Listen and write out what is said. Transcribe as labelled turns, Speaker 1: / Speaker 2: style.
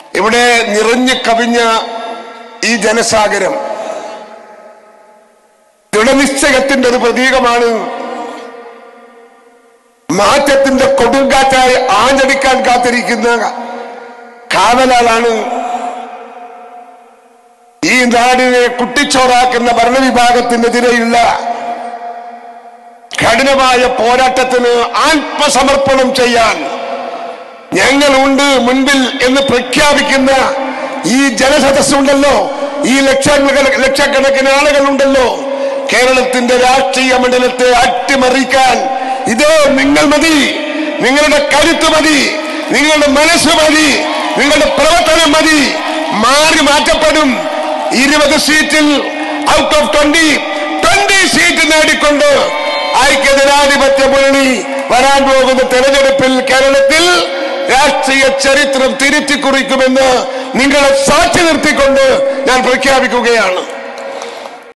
Speaker 1: ഇവിടെ നിറഞ്ഞു കവിഞ്ഞ ഈ ജനസാഗരം ദൃഢനിശ്ചയത്തിന്റെ ഒരു പ്രതീകമാണ് മാറ്റത്തിന്റെ കൊടുങ്കാറ്റായി ആഞ്ഞടിക്കാൻ കാത്തിരിക്കുന്ന കാവലാളാണ് ഈ നാടിനെ കുട്ടിച്ചോറാക്കുന്ന ഭരണവിഭാഗത്തിനെതിരെയുള്ള കഠിനമായ പോരാട്ടത്തിന് ആത്മസമർപ്പണം ചെയ്യാൻ ഞങ്ങളുണ്ട് മുൻപിൽ എന്ന് പ്രഖ്യാപിക്കുന്ന ഈ ജനസദസ്സുണ്ടല്ലോ ഈ ലക്ഷങ്ങൾ ലക്ഷക്കണക്കിന് ആളുകളുണ്ടല്ലോ കേരളത്തിന്റെ രാഷ്ട്രീയ മണ്ഡലത്തെ അട്ടിമറിക്കാൻ ഇതേ നിങ്ങൾ മതി നിങ്ങളുടെ കരുത്ത് മതി നിങ്ങളുടെ മനസ്സ് മതി നിങ്ങളുടെ പ്രവർത്തനം മതി മാറി മാറ്റപ്പെടും ഇരുപത് സീറ്റിൽ out of twenty twenty seat നേടിക്കൊണ്ട് ഐക്യജനാധിപത്യ മുന്നണി വരാൻ പോകുന്ന തെരഞ്ഞെടുപ്പിൽ കേരളത്തിൽ രാഷ്ട്രീയ ചരിത്രം തിരുത്തി കുറിക്കുമെന്ന് നിങ്ങളെ സാക്ഷി നിർത്തിക്കൊണ്ട് ഞാൻ പ്രഖ്യാപിക്കുകയാണ്